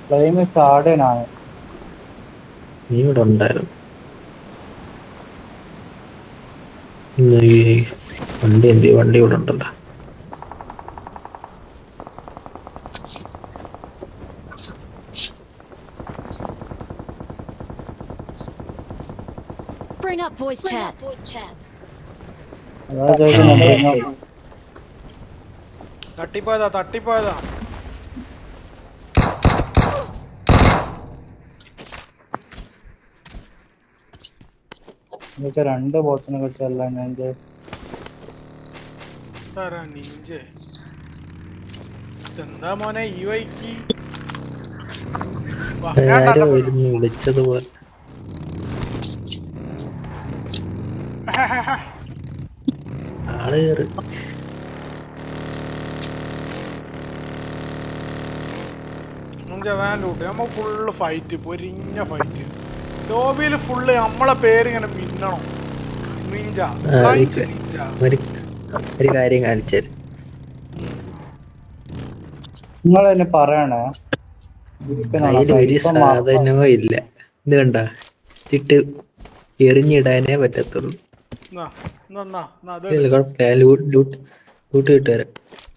Flame ചാടനാണ് നീ ഇവിടെ ഉണ്ടായിരുന്നു ഇന്ന് ഈ വണ്ടി എന്ത് ചെയ്യും? വണ്ടി ഇവിടെ ഉണ്ടല്ലോ Bring up voice chat. അതാ ചോദിക്കുന്നത് തട്ടിപ്പോയതാ തട്ടിപ്പോയതാ ഇതൊക്കെ രണ്ട് ബോട്ടിനെ കുറിച്ചല്ല ഞാൻ ചെ- തരാ നിഞ്ചേ എന്താ മോനെ ഈ വൈക്ക് വാ, ഞാൻ ആരോ കണ്ടപ്പോ- ഇരുന്ന് വിളിച്ചതുപോലെ ആള് കേറി നമുക്ക് വാൻ ലൂട്ട് നമ്മ ഫുള്ള് ഫൈറ്റ് പൊരിഞ്ഞ ഫൈറ്റ് ലോബിയിൽ ഫുള്ള് നമ്മളെ പേര് ഇങ്ങനെ മിന്നണം നിഞ്ച ആ, Blind ഇരിക്കുവേ. ninja. ഒരു ഒരു കാര്യം കാണിച്ചു നിങ്ങൾ തന്നെ പറയണേ വീട്ടിലുള്ള അതിൽ ഒരു ഇപ്പം മാത്രം- സാധനവും ഇല്ല ഇത് കണ്ട ചിട്ട് എറിഞ്ഞിടാനേ പറ്റത്തുള്ളൂ എന്നാ, എന്നാ, എന്നാ, എന്നാ, അത് ഇല്ല, കുഴപ്പമില്ല ലൂട്ട് ലൂട്ട് ലൂട്ട് കിട്ടുവരാം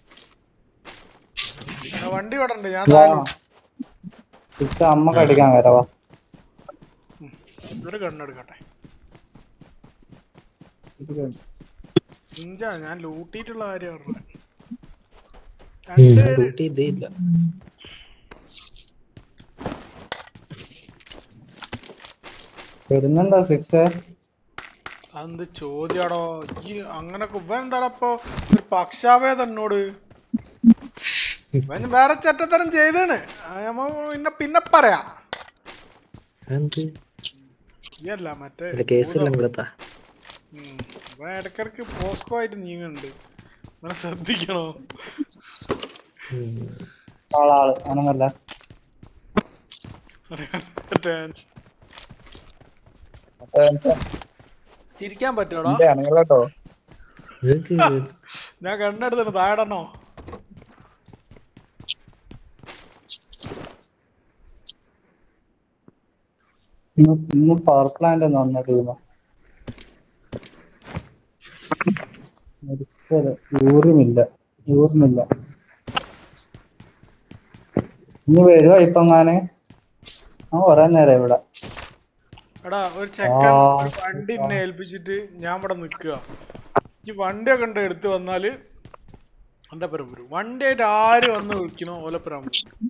ആ വണ്ടി ഇവിടെ ഉണ്ട് ഞാൻ വാ. താഴെ സിക്സ് അമ്മ കടിക്കാൻ വരവാ ഒരു കണ്ണെടുക്കട്ടെ നിഞ്ച ഞാൻ ലൂട്ടിയിട്ടുള്ള കാര്യം പറഞ്ഞത് രണ്ട് ലൂട്ട് ഇതേ ഇല്ല വരുന്നുണ്ടോ സിക്സ് അതെന്ത് ചോദ്യാടോ ഈ അങ്ങനെ ഇവൻ എന്താടാ ഇപ്പൊ ഒരു പക്ഷാഭേദം എന്നോട് ഇവൻ വേറെ ചട്ടത്തരം ചെയ്താണ് നമ്മ പിന്നെ പിന്നെ പറയാ എന്ത് ഇയല്ല മറ്റേ ഇല്ല കേസെല്ലാം കൊടുത്താ ഉം. ഇവൻ ഇടക്കിടക്ക് പോസ്കോ ആയിട്ട് നീങ്ങുന്നുണ്ട് ഇവനെ ശ്രദ്ധിക്കണോ ആളാള് അനങ്ങല്ല ചിരിക്കാൻ പറ്റോടാ അനങ്ങല്ലോ ഞാൻ കണ്ണെടുത്തിട്ട് താഴെടണോ ഇന്ന് പവർ പ്ലാന്റ് വന്ന ടീമാ ഒരിക്കലും യൂറിമില്ല യൂറിമില്ല ഇനി വരുവാ ഇപ്പങ്ങാന് ആ കൊറേ നേരം ഇവിടെ എടാ ഒരു ചെക്കൻ ആ. ഒരു വണ്ടി എന്നെ ഏൽപ്പിച്ചിട്ട് ഞാൻ ഇവിടെ നിക്കുക ഈ വണ്ടിയൊക്കെ ഉണ്ട് എടുത്ത് വന്നാല് എന്റെ പരം വരും വണ്ടിയായിട്ട് ആര് വന്ന് വിളിക്കണോ ഓലപ്പുരം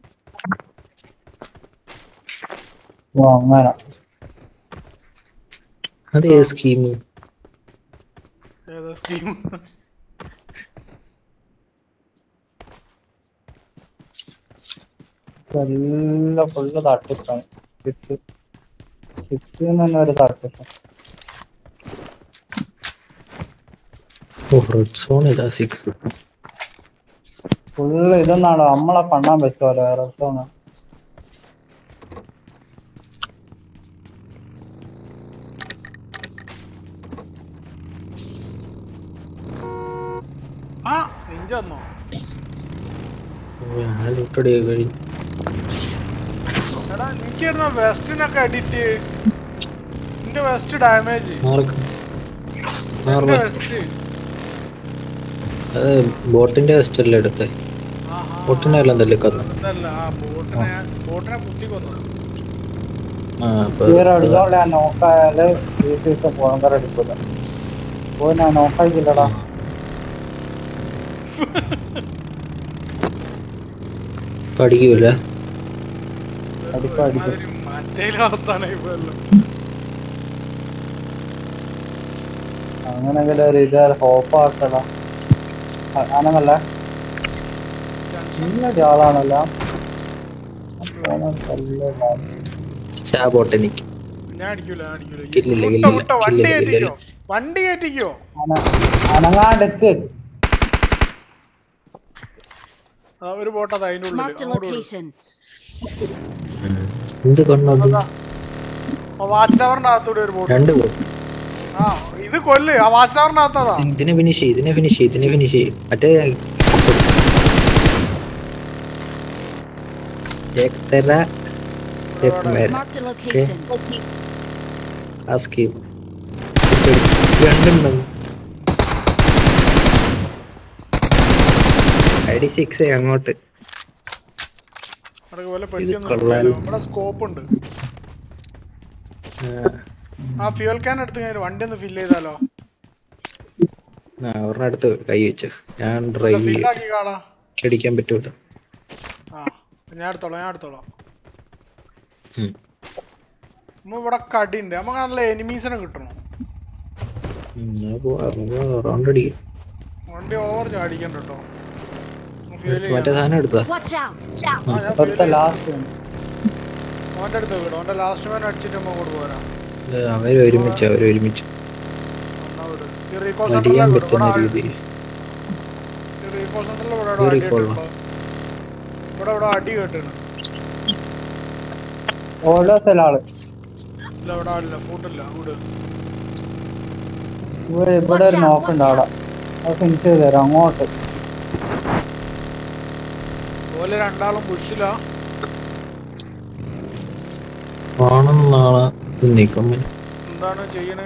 ഓ അങ്ങനെ അത് ഏത് സ്കീം ഏതാ സ്കീം എല്ലാം ഫുള്ള് തട്ടിപ്പാണ് സിക്സ് സിക്സ് തന്നെ ഒരു തട്ടിപ്പ് ഓ റെഡ് സോൺ ഇതാ സിക്സ് ഫുള്ള് ഇതൊന്നാണോ നമ്മളെ പണ്ണാൻ പറ്റുമല്ലോ വേറെ സോണ് ആ നിഞ്ച വന്നോ ഞാൻ ലൂട്ടടി കഴിഞ്ഞു എടാ എനിക്ക് ഇടുന്ന വെസ്റ്റിനൊക്കെ എഡിറ്റ് നിന്റെ വെസ്റ്റ് ഡാമേജ് മാർക്ക് എന്റെ മാർക്ക് വെസ്റ്റ് അത് ബോട്ടിന്റെ വെസ്റ്റ് അല്ലേ എടുത്തേ ബോട്ടിനെ എല്ലാം തല്ലിക്കൊന്നു അതല്ല ആ ബോട്ടിനെ ബോട്ടിനെ കുത്തി കൊന്നു ആ അപ്പൊ ഈ ഒരു അടിച്ചോണ്ട് ഞാൻ നോക്കായാല് ഈ സീസൺ പോകങ്കർ എടുക്കൂല പോയി ഞാൻ നോക്കായില്ലടാ ഇപ്പൊ അടിക്കൂല അടിക്കും അടിക്കും മറ്റേലാവത്താണ് ഇപ്പൊ എല്ലാം അങ്ങനെങ്കിൽ ഒരു ഇത് ഹോപ്പാക്കടാ അനങ്ങല്ല ഇന്നൊരു ആളാണല്ല പക്ഷെ ആ ബോട്ട് എനിക്ക് ഞാൻ അടിക്കൂല ഞാൻ അടിക്കൂല ഈ കില്ലില്ല, മുട്ട, കില്ലില്ല, മുട്ട, വണ്ടി കില്ലില്ല, കയറ്റിക്കോ വണ്ടി കയറ്റിക്കോ അനങ്ങാണ്ടെക്ക് ആ, ഒരു ബോട്ടത് അതിന്റെ ഉള്ളിൽ Marked a അങ്ങോട്ട് വിടും. location. എന്ത് കണ്ണത് അതാ. ആ വാച്ച് ടവറിന്റെ അകത്തൂടെ ഒരു ബോട്ട് രണ്ട് ബോട്ട് ആ ഇത് കൊല്ല് ആ വാച്ച് ടവറിന്റെ അകത്തതാ ഇതിനെ ഫിനിഷ് ചെയ്യും ഇതിനെ ഫിനിഷ് ചെയ്യും ഇതിനെ ഫിനിഷ് ചെയ്യും മറ്റേ एक तेरा एक मेरा Marked a location. ആ സ്കീം രണ്ടുണ്ടോ ഐഡി സിക്സ് അങ്ങോട്ട് അവിടെ പോലെ ഇത് പെട്ടിയൊന്നും കൊള്ളാലോ. എടുക്കില്ലല്ലോ. ഇവിടെ സ്കോപ്പ് ഉണ്ട് ആ ഫ്യൂൽ ക്യാൻ എടുത്ത് കഴിഞ്ഞാൽ വണ്ടി ഒന്ന് ഫില്ല് ചെയ്താലോ ആ ഒരെണ്ണം അടുത്ത് കൈ വെച്ചു ഞാൻ ഡ്രൈവ് ചെയ്യും ഫില്ലാക്കി കാണാ അടിക്കാൻ പറ്റൂല ആ ഞാൻ എടുത്തോളാം ഞാൻ എടുത്തോളാം ഉം. നമ്മ ഇവിടെ കടിയുണ്ട് നമുക്ക് നല്ല എനിമീസിനെ കിട്ടണം ഉം, ഞാൻ പോവാ നമുക്ക് റൗണ്ട് അടിക്കും വണ്ടി ഓവർ ചാടിക്കണ്ട കേട്ടോ ഫ്യൂൽ മറ്റേ സാധനം എടുത്താ Watch out! അടുത്ത ലാസ്റ്റ് ഓന്റെ അടുത്ത് വീട് ഓന്റെ ലാസ്റ്റ് മാൻ അടിച്ചിട്ട് നമ്മ അങ്ങോട്ട് പോരാം അവര് ഒരുമിച്ച് അവര് ഒരുമിച്ച് എന്നാ വിട്. ഈ റീകോൾ അടിയാൻ സെന്ററിലെ പറ്റുന്ന ഇവിടെ രീതിയിൽ ഈ റീകോൾ സെന്ററിൽ ഇവിടെ ഈ ഇവിടെ അടി recall ആ? കേട്ടിട്ടുണ്ടോ ഇവിടെ ഇവിടെ അടി കേട്ടാണ് ഓരോ സ്ഥലമാണ് ഇല്ല ഇവിടെ ആളില്ല ഫൂട്ടില്ല ഇവിടെ ഇവിടെ ഇവിടെ ഒരു നോക്കുണ്ട് അവിടെ അത് ഫിനിഷ് ചെയ്ത് തരാം അങ്ങോട്ട് ഓല് രണ്ടാളും ബുഷിലാ ആണെന്നാണ് നിൽക്കും എന്താണ് ചെയ്യണേ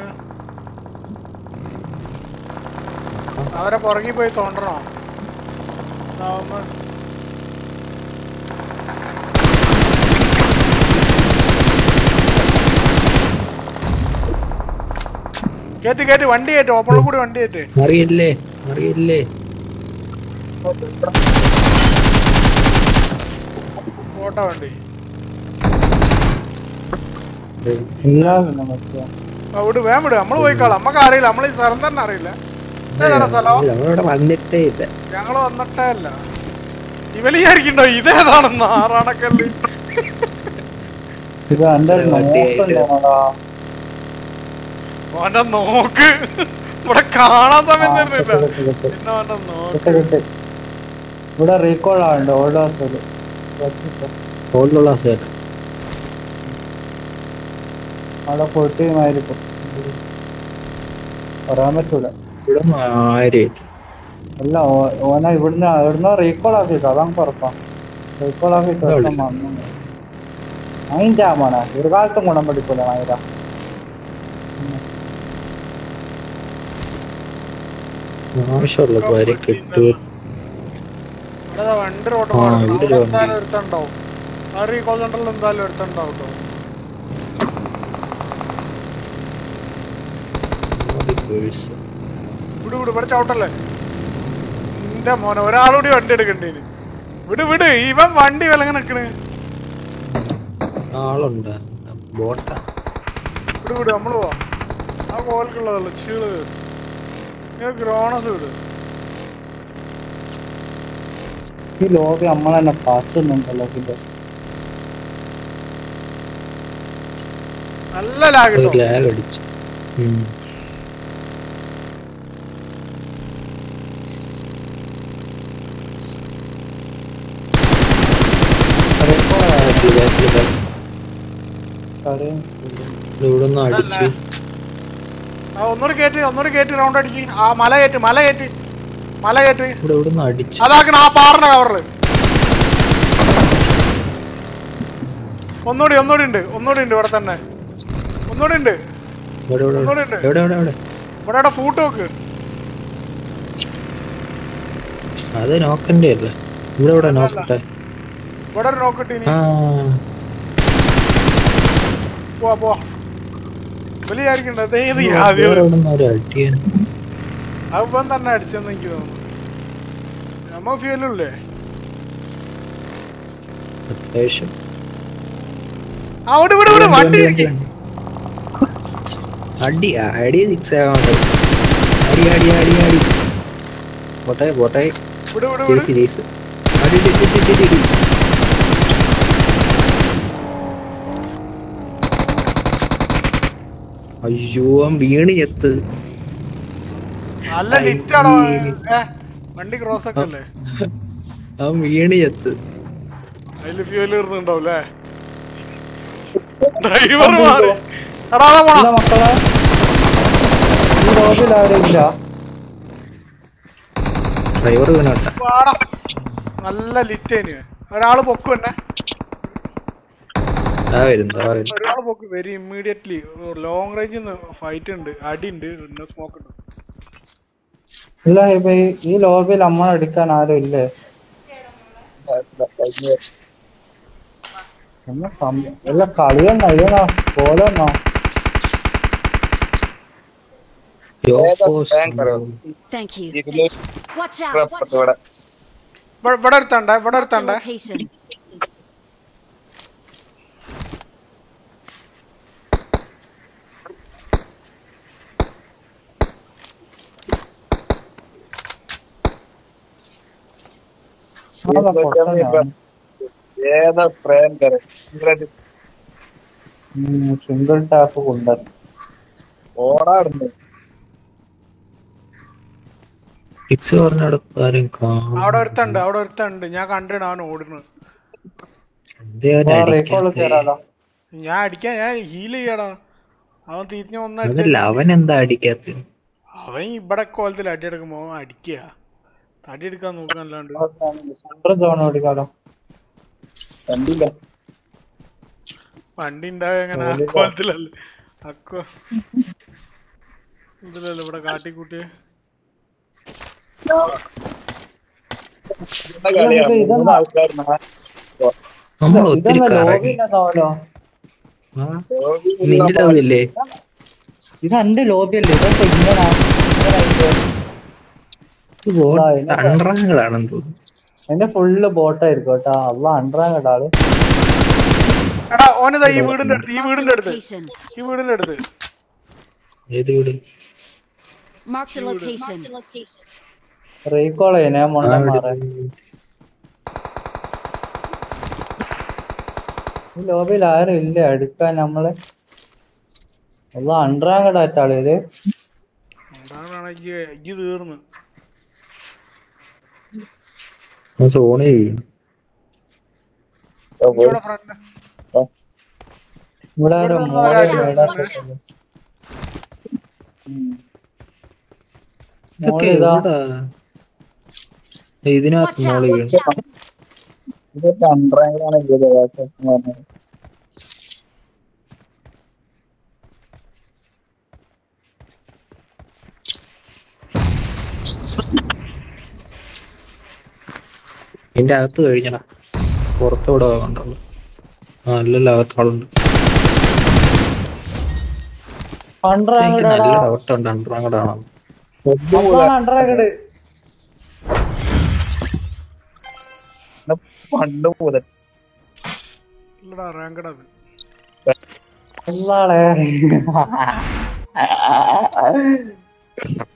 അവരെ പുറകെ പോയി തോണ്ടണോ ആവുമ്പോ കേറ്റ് കേറ്റ് വണ്ടി കയറ്റ് ഓപ്പണിൽ കൂടി വണ്ടി കയറ്റ് അറിയില്ലേ അറിയില്ലേ ഓട്ടാ വണ്ടി എല്ലാം പിന്നെ മറ്റേ ആ, വിട് വേം വിട് നമ്മള് പോയിക്കോളാം നമ്മക്ക് അറിയില്ല നമ്മള് ഈ സ്ഥലം തന്നെ അറിയില്ല ഏതാണ് സ്ഥലം നമ്മളിവിടെ വന്നിട്ടേ ഇല്ല ഞങ്ങള് വന്നിട്ടേ അല്ല ഇവല് വിചാരിക്കണ്ടോ ഇതേതാണെന്ന് ആറാണക്കല്ല് ഇത് എന്റെ ഒരു വണ്ടിയായിട്ട്. നോക്കുണ്ടാടാ ഓന്റെ നോക്ക് ഇവിടെ കാണാൻ സമയം തരുന്നില്ല കിട്ടി, കിട്ടി, പിന്നെ ഓന്റെ നോക്ക് കിട്ടി, കിട്ടി. ഇവിടെ റീകോൾ ആണ്ട് ഓരോ സ്ഥലം ഹോളിലുള്ള സേർ അവിടെ ഫുൾ ടീം ആയിരിക്കും പറയാൻ പറ്റൂല ഇവിടെ ആര് അല്ല ഓ- ഓനെ ഇവിടുന്ന് എവിടുന്നോ റീകോൾ ആക്കിട്ടോ അതാണ് കുഴപ്പം റീകോൾ ആക്കിട്ടോ അവിടെ. അതിന്റെ ആമാണ് ഒരു കാലത്തും ഗുണം പഠിക്കൂല മൈര ആവശ്യമുള്ള കാര്യം കിട്ടൂ ഇവിടെ ദാ വണ്ടി റോഡ് ആ, മാറുന്നു. ഇവിടെ അവിടെ ഒരു എന്തായാലും വണ്ടി. ഒരുത്തുണ്ടാവും ആ റീകോൾ സെന്ററിൽ എന്തായാലും ഒരുത്തുണ്ടാവും കേട്ടോ വിട് വിട് ഇവിടെ ചവിട്ടല്ലേ എന്റെ മോനെ ഒരാളൂടി വണ്ടി എടുക്കണ്ടേന് വിട് വിട് ഇവൻ വണ്ടി വിലങ്ങ നിക്കണ് ആളുണ്ട് ബോട്ടാ വിട് വിട് നമ്മള് പോവാം ആ കോലക്കുള്ളതല്ല ചീള് ഗ്രോണസ് വിട് ഈ ലോബി നമ്മളെ തന്നെ പാസ് ഒന്നുണ്ടല്ലോ പിന്നെ നല്ല ലാഗ് ഒരു കിട്ടും ലാഗ് അടിച്ചു ഉം. ബാക്കില്, ബാക്കില്, ബാക്കില്. ഇത് ഇവിടുന്ന് അടിച്ചു ആ ഒന്നുകൂടി കേട്ട് ഒന്നുകൂടി കേട്ട് റൗണ്ട് അടിക്ക് ആ മല കയറ്റ് മല കയറ്റ് മല കയറ്റ് ഇവിടെ ഇവിടുന്ന് അടിച്ചു അതാക്കണ ആ പാറിന്റെ കവറില് ഒന്നുകൂടി ഒന്നുകൂടി ഉണ്ട് ഒന്നുകൂടി ഉണ്ട് ഇവിടെ തന്നെ ഒന്നുകൂടി ഉണ്ട് ഇവിടെ ഇവിടെ ഒന്നുകൂടി ഇവിടെ. ഉണ്ട് എവിടെ എവിടെ എവിടെ ഇവിടെ ഇവിടെ ഫൂട്ട് നോക്ക് അത് നോക്കണ്ടേ അല്ലേ ഇവിടെ ഇവിടെ നോക്കട്ടെ ഇവിടെ ഒരു നോക്കിട്ട് ഇനി ആ പോവാ പോവാ വലിയായിരിക്കണ്ട ഏത് വേറെ ആദ്യം എവിടുന്ന് ഒരു അടിയാണ് അവൻ തന്നെ അടിച്ചെന്ന് എനിക്ക് തോന്നുന്നു നമ്മ ഫ്യൂലല്ലേ അത്യാവശ്യം അവിടെ വിട് വിട് വണ്ടി വണ്ടി, ഇരിക്ക്. വണ്ടി. അടി ആ, അടി സിക്സ് ആകാണ്ട് അടി അടി അടി അടി പോട്ടെ പോട്ടെ വിട് വിട് വിട് ചേസി ചേസി അടി അടി അടി അടി അടി അയ്യോ അവൻ വീണ് ചെത്ത് നല്ല ലിറ്റാണോ ഏ വണ്ടി ക്രോസ് ഒക്കെ അല്ലേ അവൻ വീണ് ചെത്ത് അതില് ഫ്യൂല് തീർന്നുണ്ടാവും അല്ലേ ഡ്രൈവർ മാറി എടാ അതാ പോണ ഇല്ല മക്കളെ ഈ ലോബിയിൽ ആരും ഇല്ല ഡ്രൈവർ വീണോട്ടെ വാടാ നല്ല ലിറ്റേന് ഒരാള് പൊക്കും എന്നെ ആ വരുന്നു ആ വരുന്നു ഒരാൾ പോക്ക് വെരി ഇമ്മീഡിയറ്റ്ലി ലോങ് റേഞ്ചിൽ ഫൈറ്റ് ഉണ്ട് അടി ഉണ്ട് പിന്നെ സ്മോക്ക് ഉണ്ട് ഇല്ല ഇപ്പൊ ഈ- ഈ ലോബിയിൽ നമ്മൾ അടിക്കാൻ ആരും ഇല്ലേ എന്നാ സം- വല്ല കളിയെന്നോ ഇതിനോ പോലെന്നോ Thank you. ഇതില് Watch out. അപ്പുറത്ത് ഇവിടെ ഇവിടെ- ഇവിടെ എടുത്തണ്ട ഇവിടെ Marked a എടുത്തണ്ട location. അതാ പൊട്ടനാണ്. ഏതാ സ്പ്രേൻ കയറി ഉം, സിംഗിൾ ടാപ്പ് കൊണ്ടുവരണം ഓടാടുന്നു ടിപ്സ് പറഞ്ഞവിടെ ആരും അവിടെ ഒരുത്തണ്ട് അവിടെ ഒരുത്തണ്ട് ഞാൻ കണ്ടിട്ട് അവൻ ഓടുന്നു റീകോള് കയറാലോ ഞാൻ അടിക്കാൻ ഞാൻ ഹീൽ ചെയ്യടാ അവൻ തിരിഞ്ഞ ഒന്നടിച്ച അതല്ല അവൻ എന്താ അടിക്കാത്ത അവൻ ഇവിടെ കോലത്തിൽ അടിയെടുക്കുമ്പോ അവൻ അടിക്കുക തടി എടുക്കാൻ നോക്കാനല്ലാണ്ട് സെൻട്രൽ സോൺ ഓടിക്കാലോ കണ്ടില്ല വണ്ടി ഉണ്ടാവുക എങ്ങനെ ആ ഓടില്ല. കോലത്തിലല്ലേ അക്കോ ഇതിലല്ലേ ഇവിടെ കാട്ടിക്കൂട്ടി ഇതെന്താ കളിയാ ഇത് ഇതെന്താ? മൂന്ന് ആൾക്കാരുണ്ട് നമ്മൾ ഒത്തിരി ഇതെന്താ കറങ്ങി ലോബിന്റെ സോലോ ആ, നിന്റെ ലോബിയല്ലേ ഇത് എന്റെ ലോബിയല്ലേ ഇതൊക്കെ ഇങ്ങനെ ആ, ഇതിനെ- അൺറാങ്കാണെന്ന് തോന്നുന്നു എന്റെ ഫുള്ള് ബോട്ടായിരിക്കും കേട്ടോ അള്ള അണ്ടറാൻ കേട്ടാള് എടാ ഓനിതാ ഈ വീടിന്റെ അടുത്ത് ഈ Marked a വീടിന്റെ അടുത്ത് location. ഈ വീടിന്റെ അടുത്ത് ഏത് വീട് Marked a location. റീകോൾ ചെയ്യണേ ആ മൊണ്ണന്മാരെ വീട്. ഈ ലോബിയിൽ ആരും ഇല്ല എടുക്കാൻ നമ്മള് അള്ള അണ്ടറാൻ കേട്ടാള് ഇത് അതാണ് ഈ ഈ തീർന്ന് ആ സോണി വീണു ഇവിടെ ഫ്രണ്ട് ഇവിടെ ഒരു ഇവിടെ മോഡൽ ഒരാൾ വീടാ. ഉം. ഇതൊക്കെ മോള് ഇതാ എവിടാ ഇതിനകത്ത് Watch out. മോള് വീണു ഇതൊക്കെ അണ്ടറാങ്കിലാണ് ഇത് പറഞ്ഞത് ഇതിന്റെ അകത്ത് കഴിഞ്ഞടാ പുറത്തോടെ കണ്ടുള്ളു ആ അല്ലല്ലോ അകത്താളുണ്ട് അണ്ടറാൻ എനിക്ക് കേടാ നല്ല ഡൗട്ടുണ്ട് അണ്ടറാങ്കടാണോ അണ്ടറാൻ കേട് പണ്ട് മുതൽ ഇല്ലടാ റാങ്കഡ് അത് അല്ലാളെ